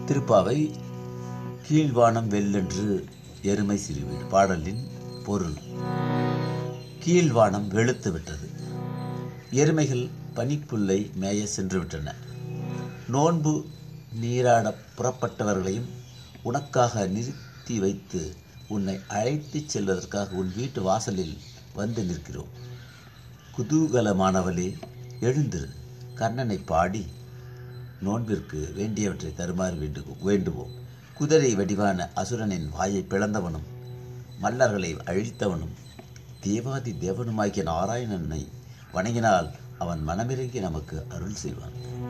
திருப்பாவை கீழ்வானம் வெள்ளென்று எருமை சிறுவீடு பாடலின் பொருள் கீழ்வானம் வெளுத்து விட்டது எருமைகள் பனிப்புல்லை மேய சென்று விட்டன நோன்பு நீராட புறப்பட்டவர்களையும் உனக்காக நிறுத்தி வைத்து உன்னை அழைத்துச் செல்வதற்காக உன் வீட்டு வாசலில் வந்து நிற்கிறோம் குதூகலமானவளே எழுந்திரு கர்ணனை பாடி நோன்பிற்கு வேண்டியவற்றை தருமாறு வேண்டு வேண்டுவோம் குதிரை வடிவான அசுரனின் வாயை பிளந்தவனும் மல்லர்களை அழித்தவனும் தேவாதி தேவனுமாகிய நாராயணனை வணங்கினால் அவன் மனமிறங்கி நமக்கு அருள் செய்வான்